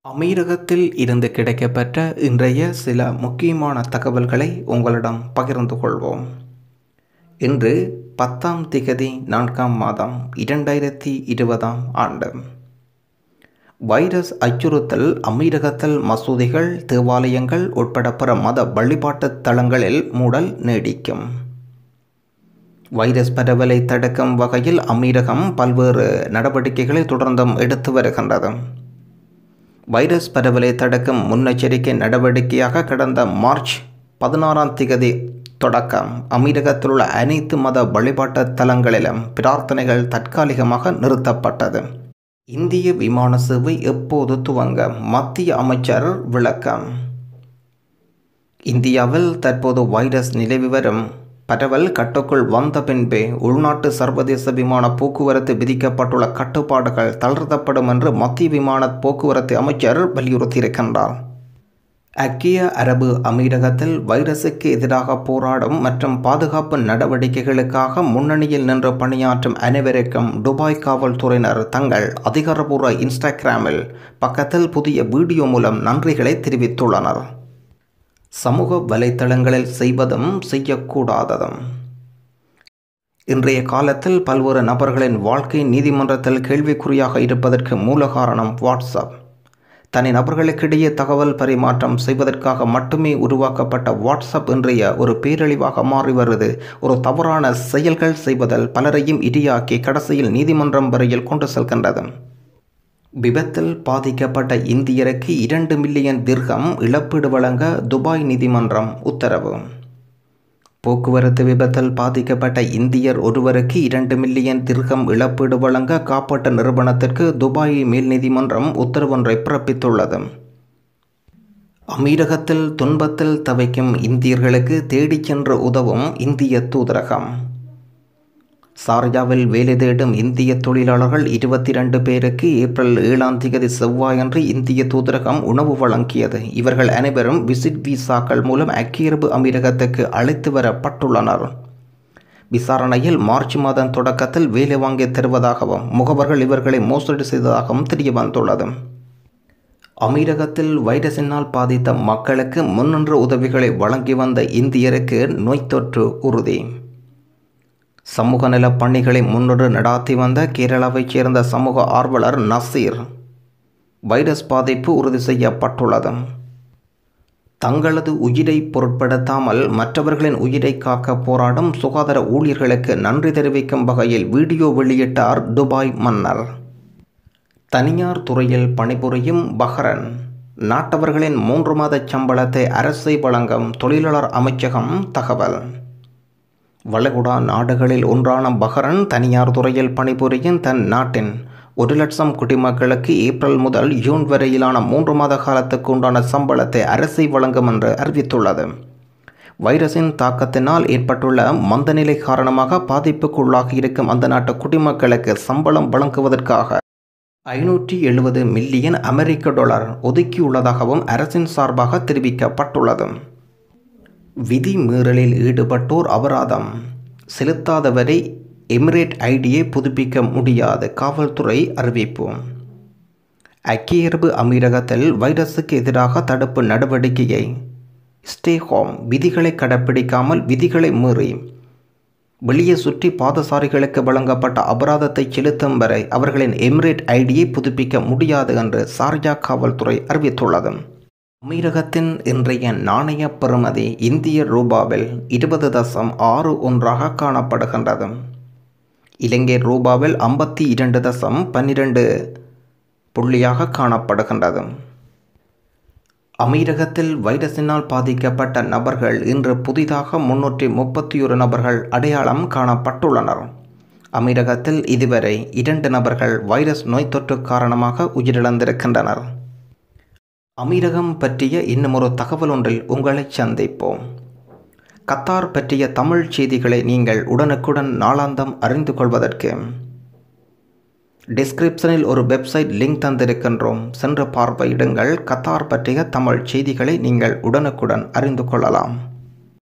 அமீரகத்தில் இருந்து கிடைக்கப்பெற்ற இன்றைய சில முக்கியமான தகவல்களை உங்களிடம் பகிர்ந்து கொள்வோம் இன்று பத்தாம் திகதி நான்காம் மாதம் இரண்டாயிரத்தி இருபதாம் ஆண்டு வைரஸ் அச்சுறுத்தல் அமீரகத்தில் மசூதிகள் தேவாலயங்கள் உட்பட பிற மத வழிபாட்டு தலங்களில் மூடல் நீடிக்கும் வைரஸ் பரவலை தடுக்கும் வகையில் அமீரகம் பல்வேறு நடவடிக்கைகளை தொடர்ந்தும் எடுத்து வருகின்றது வைரஸ் பரவலை தடுக்கும் முன்னெச்சரிக்கை நடவடிக்கையாக கடந்த மார்ச் பதினாறாம் திகதி தொடக்கம் அமீரகத்தில் உள்ள அனைத்து மத வழிபாட்டு தலங்களிலும் பிரார்த்தனைகள் தற்காலிகமாக நிறுத்தப்பட்டது இந்திய விமான சேவை எப்போது துவங்க மத்திய அமைச்சர் விளக்கம் இந்தியாவில் தற்போது வைரஸ் நிலவி வரும் பரவல் கட்டுக்குள் வந்த பின்பே உள்நாட்டு சர்வதேச விமான போக்குவரத்து விதிக்கப்பட்டுள்ள கட்டுப்பாடுகள் தளர்த்தப்படும் என்று மத்திய விமான போக்குவரத்து அமைச்சர் வலியுறுத்தியிருக்கின்றார் ஐக்கிய அரபு அமீரகத்தில் வைரசுக்கு எதிராக போராடும் மற்றும் பாதுகாப்பு நடவடிக்கைகளுக்காக முன்னணியில் நின்று பணியாற்றும் அனைவருக்கும் துபாய் காவல்துறையினர் தங்கள் அதிகாரப்பூர்வ இன்ஸ்டாகிராமில் பக்கத்தில் புதிய வீடியோ மூலம் நன்றிகளை தெரிவித்துள்ளனர் சமூக வலைத்தளங்களில் செய்வதும் செய்யக்கூடாததும் இன்றைய காலத்தில் பல்வேறு நபர்களின் வாழ்க்கை நீதிமன்றத்தில் கேள்விக்குறியாக இருப்பதற்கு மூல காரணம் வாட்ஸ்அப் தனி நபர்களுக்கிடையே தகவல் பரிமாற்றம் செய்வதற்காக மட்டுமே உருவாக்கப்பட்ட வாட்ஸ்அப் இன்றைய ஒரு பேரழிவாக மாறி வருது ஒரு தவறான செயல்கள் செய்வதில் பலரையும் இடியாக்கி கடைசியில் நீதிமன்றம் வரையில் கொண்டு செல்கின்றது விபத்தில் பாதிக்கப்பட்ட இந்தியருக்கு இரண்டு மில்லியன் திர்கம் இழப்பீடு வழங்க துபாய் நீதிமன்றம் உத்தரவு போக்குவரத்து விபத்தில் பாதிக்கப்பட்ட இந்தியர் ஒருவருக்கு இரண்டு மில்லியன் திர்கம் இழப்பீடு வழங்க காப்பீட்டு நிறுவனத்திற்கு துபாய் மேல் நீதிமன்றம் உத்தரவொன்றை பிறப்பித்துள்ளது அமீரகத்தில் துன்பத்தில் தவிக்கும் இந்தியர்களுக்கு தேடிச் சென்று உதவும் இந்திய தூதரகம் சார்ஜாவில் வேலை தேடும் இந்திய தொழிலாளர்கள் இருபத்தி ரெண்டு பேருக்கு ஏப்ரல் ஏழாம் தேதி செவ்வாயன்று இந்திய தூதரகம் உணவு வழங்கியது இவர்கள் அனைவரும் விசிட் விசாக்கள் மூலம் ஐக்கிய அரபு அமீரகத்துக்கு அழைத்து வரப்பட்டுள்ளனர் விசாரணையில் மார்ச் மாதம் தொடக்கத்தில் வேலை வாங்கி தருவதாகவும் முகவர்கள் இவர்களை மோசடி செய்ததாகவும் தெரிய வந்துள்ளது அமீரகத்தில் வைரஸினால் பாதித்த மக்களுக்கு முன்னின்று உதவிகளை வழங்கி வந்த இந்தியருக்கு நோய் தொற்று உறுதி சமூக நல பணிகளை முன்னின்று நடாத்தி வந்த கேரளாவைச் சேர்ந்த சமூக ஆர்வலர் நசீர் வைரஸ் பாதிப்பு உறுதி செய்யப்பட்டுள்ளது தங்களது உயிரை பொருட்படுத்தாமல் மற்றவர்களின் உயிரை காக்க போராடும் சுகாதார ஊழியர்களுக்கு நன்றி தெரிவிக்கும் வகையில் வீடியோ வெளியிட்டார் துபாய் மன்னர் தனியார் துறையில் பணிபுரியும் பஹ்ரன் நாட்டவர்களின் மூன்று மாத சம்பளத்தை அரசை வழங்கும் தொழிலாளர் அமைச்சகம் தகவல் வளைகுடா நாடுகளில் ஒன்றான பஹ்ரன் தனியார் துறையில் பணிபுரியும் தன் நாட்டின் ஒரு லட்சம் குடிமக்களுக்கு ஏப்ரல் முதல் ஜூன் வரையிலான மூன்று மாத காலத்துக்கு உண்டான சம்பளத்தை அரசை வழங்கும் என்று அறிவித்துள்ளது வைரஸின் தாக்கத்தினால் ஏற்பட்டுள்ள மந்தநிலை காரணமாக பாதிப்புக்குள்ளாகி இருக்கும் அந்த நாட்டு குடிமக்களுக்கு சம்பளம் வழங்குவதற்காக ஐநூற்றி எழுபது மில்லியன் அமெரிக்க டாலர் ஒதுக்கியுள்ளதாகவும் அரசின் சார்பாக தெரிவிக்கப்பட்டுள்ளது விதி மீறலில் ஈடுபட்டோர் அபராதம் செலுத்தாதவரை எமிரேட் ஐடியை புதுப்பிக்க முடியாது காவல்துறை அறிவிப்பு ஐக்கிய அரபு அமீரகத்தில் வைரஸுக்கு எதிராக தடுப்பு நடவடிக்கையை ஸ்டே ஹோம் விதிகளை கடைப்பிடிக்காமல் விதிகளை மீறி வெளியே சுற்றி பாதசாரிகளுக்கு வழங்கப்பட்ட அபராதத்தை செலுத்தும் வரை அவர்களின் எமிரேட் ஐடியை புதுப்பிக்க முடியாது என்று சார்ஜா காவல்துறை அறிவித்துள்ளது அமீரகத்தின் இன்றைய நாணய பெறுமதி இந்திய ரூபாவில் இருபது தசம் ஆறு ஒன்றாக காணப்படுகின்றது இலங்கை ரூபாவில் ஐம்பத்தி இரண்டு தசம் பன்னிரண்டு புள்ளியாக காணப்படுகின்றது அமீரகத்தில் வைரஸினால் பாதிக்கப்பட்ட நபர்கள் இன்று புதிதாக முன்னூற்றி முப்பத்தி ஒரு நபர்கள் அடையாளம் காணப்பட்டுள்ளனர் அமீரகத்தில் இதுவரை இரண்டு நபர்கள் வைரஸ் நோய் தொற்று காரணமாக உயிரிழந்திருக்கின்றனர் அமீரகம் பற்றிய இன்னுமொரு தகவல் ஒன்றில் உங்களை சந்திப்போம் கத்தார் பற்றிய தமிழ் செய்திகளை நீங்கள் உடனுக்குடன் நாளாந்தம் அறிந்து கொள்வதற்கு டிஸ்கிரிப்ஷனில் ஒரு வெப்சைட் லிங்க் தந்திருக்கின்றோம் சென்று பார்வையிடுங்கள் கத்தார் பற்றிய தமிழ் செய்திகளை நீங்கள் உடனுக்குடன் அறிந்து கொள்ளலாம்